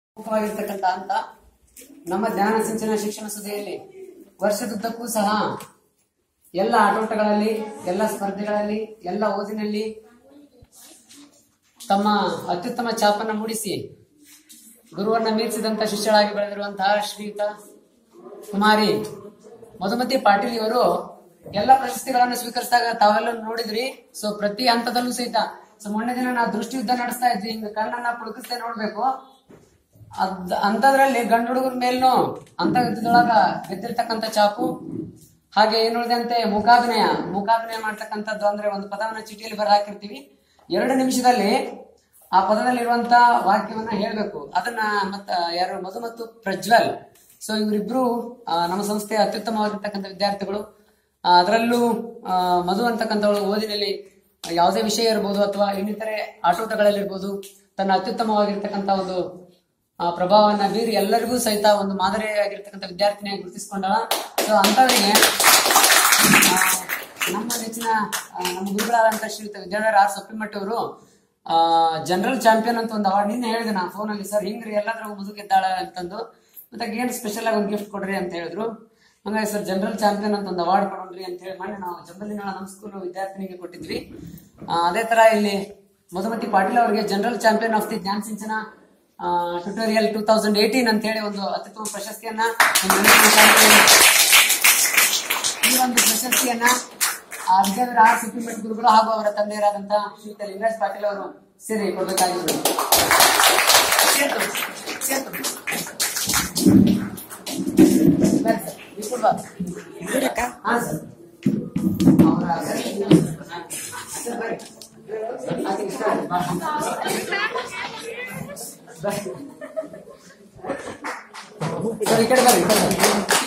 ಪ್ರಮುಖವಾಗಿರ್ತಕ್ಕಂಥ ಹಂತ ನಮ್ಮ ಜ್ಞಾನ ಸಿಂಚನ ಶಿಕ್ಷಣ ಸುದ್ದಿಯಲ್ಲಿ ವರ್ಷದುದ್ದಕ್ಕೂ ಸಹ ಎಲ್ಲ ಆಟೋಟಗಳಲ್ಲಿ ಎಲ್ಲ ಸ್ಪರ್ಧೆಗಳಲ್ಲಿ ಎಲ್ಲ ಓದಿನಲ್ಲಿ ತಮ್ಮ ಅತ್ಯುತ್ತಮ ಛಾಪನ್ನು ಮೂಡಿಸಿ ಗುರುವನ್ನ ಮೀರಿಸಿದಂತ ಶಿಷ್ಯಳಾಗಿ ಬೆಳೆದಿರುವಂತಹ ಶ್ರೀಯುತ ಕುಮಾರಿ ಮಧುಮತಿ ಪಾಟೀಲ್ ಇವರು ಎಲ್ಲ ಪ್ರಶಸ್ತಿಗಳನ್ನು ಸ್ವೀಕರಿಸಿದಾಗ ತಾವೆಲ್ಲ ನೋಡಿದ್ರಿ ಸೊ ಪ್ರತಿ ಹಂತದಲ್ಲೂ ಸಹಿತ ಸೊ ಮೊನ್ನೆ ದಿನ ನಾವು ದೃಷ್ಟಿ ಯುದ್ಧ ನಡೆಸ್ತಾ ಇದ್ವಿ ಹಿಂಗ ಕಣ್ಣನ್ನ ಪುಡುಕಿಸ್ತೇ ನೋಡ್ಬೇಕು ಅದ್ ಅಂತದ್ರಲ್ಲಿ ಗಂಡು ಹುಡುಗರ ಮೇಲ್ನು ಅಂತ ಯುದ್ಧದೊಳಗ ಗೆದ್ದಿರ್ತಕ್ಕಂಥ ಚಾಪು ಹಾಗೆ ಏನ್ ನೋಡಿದಂತೆ ಮುಖಾಭಿನಯ ಮುಖಾಭಿನಯ ಮಾಡ್ತಕ್ಕಂಥದ್ದು ಅಂದ್ರೆ ಒಂದು ಪದವನ್ನ ಚೀಟಿಯಲ್ಲಿ ಬರ ಹಾಕಿರ್ತೀವಿ ಎರಡು ನಿಮಿಷದಲ್ಲಿ ಆ ಪದದಲ್ಲಿರುವಂತ ವಾಕ್ಯವನ್ನ ಹೇಳ್ಬೇಕು ಅದನ್ನ ಮತ್ತ ಯಾರು ಮಧು ಮತ್ತು ಪ್ರಜ್ವಲ್ ಸೊ ಇವರಿಬ್ರು ಆ, ನಮ್ಮ ಸಂಸ್ಥೆಯ ಅತ್ಯುತ್ತಮವಾಗಿರ್ತಕ್ಕಂಥ ವಿದ್ಯಾರ್ಥಿಗಳು ಆ, ಅದರಲ್ಲೂ ಆ, ಮಧು ಅಂತಕ್ಕಂಥವಳು ಓದಿನಲ್ಲಿ ಯಾವುದೇ ವಿಷಯ ಇರ್ಬೋದು ಅಥವಾ ಇನ್ನಿತರೆ ಆಟೋಟಗಳಲ್ಲಿರ್ಬೋದು ತನ್ನ ಅತ್ಯುತ್ತಮವಾಗಿರ್ತಕ್ಕಂಥ ಒಂದು ಆ ಪ್ರಭಾವವನ್ನ ಬೀರಿ ಎಲ್ಲರಿಗೂ ಸಹಿತ ಒಂದು ಮಾದರಿಯಾಗಿರ್ತಕ್ಕಂಥ ವಿದ್ಯಾರ್ಥಿನಿಯಾಗಿ ಗುರುತಿಸಿಕೊಂಡಳ ಸೊ ಅಂತವರಿಗೆ ಆ, ನಮ್ಮ ನೆಚ್ಚಿನ ಆ, ನಮ್ಮ ಗುರುಗಳಾದಂತ ಶ್ರೀಯುತ ವಿದ್ಯಾಧರ ಆರ್ ಸೊಪ್ಪಿಮಟ್ಟಿ ಅವರು ಜನರಲ್ ಚಾಂಪಿಯನ್ ಅಂತ ಒಂದು ಅವಾರ್ಡ್ ನಿನ್ನೆ ಹೇಳಿದೆ ನಾನು ಫೋನಲ್ಲಿ ಸರ್ ಹಿಂಗ್ರಿ ಎಲ್ಲಾದ್ರಾಗ ಮುದುಕಿದ್ದಾಳೆ ಅಂತಂದು ಮತ್ತೆ ಏನ್ ಸ್ಪೆಷಲ್ ಆಗಿ ಒಂದು ಗಿಫ್ಟ್ ಕೊಡ್ರಿ ಅಂತ ಹೇಳಿದ್ರು ಹಂಗಾಗಿ ಸರ್ ಜನರಲ್ ಚಾಂಪಿಯನ್ ಅಂತ ಒಂದು ಅವಾರ್ಡ್ ಕೊಡೋಣ್ರಿ ಅಂತ ಹೇಳಿ ಮೊನ್ನೆ ನಾವು ಜಂಬಲಿನಾಳ ನಮ್ಮ ಸ್ಕೂಲ್ ವಿದ್ಯಾರ್ಥಿನಿಗೆ ಕೊಟ್ಟಿದ್ವಿ ಆ, ಅದೇ ತರ ಇಲ್ಲಿ ಮಧುಮತಿ ಪಾಟೀಲ್ ಅವರಿಗೆ general champion of the Jnana Sinchana tutorial two thousand eighteen ಅಂತ ಹೇಳಿ ಒಂದು ಅತ್ಯುತ್ತಮ ಪ್ರಶಸ್ತಿಯನ್ನ ಒಂದು ನೆನಪಿನ ಶಾಲೆಯಲ್ಲಿ ಈ ಒಂದು ಪ್ರಶಸ್ತಿಯನ್ನ ಆ ವಿದ್ಯಾಧರ ಆರ್ ಸುಪ್ರೀಂಮಠ ಗುರುಗಳು ಹಾಗೂ ಅವರ ತಂದೆಯರಾದಂತಹ ಶ್ರೀಯುತ ಲಿಂಗರಾಜ್ ಪಾಟೀಲ್ ಅವರು ಸೇರಿ ಕೊಡಬೇಕಾಗಿದ್ರು ಸೇರ್ತು, ಸೇರ್ತು. ಬರ್ರಿ ಸರ್, ನೀವು ಕೊಡ್ಬಾ. ಹಾ ಸರ್ ಅವರ ಸರ್ ಬರ್ರಿ ಆಕೆ ಇಷ್ಟ ಆಯ್ತು, ಬಾ. ಬರ್ರಿ. ಸರ್ ಈ ಕಡೆ ಬರ್ರಿ ಈ ಕಡೆ ಬರ್ರಿ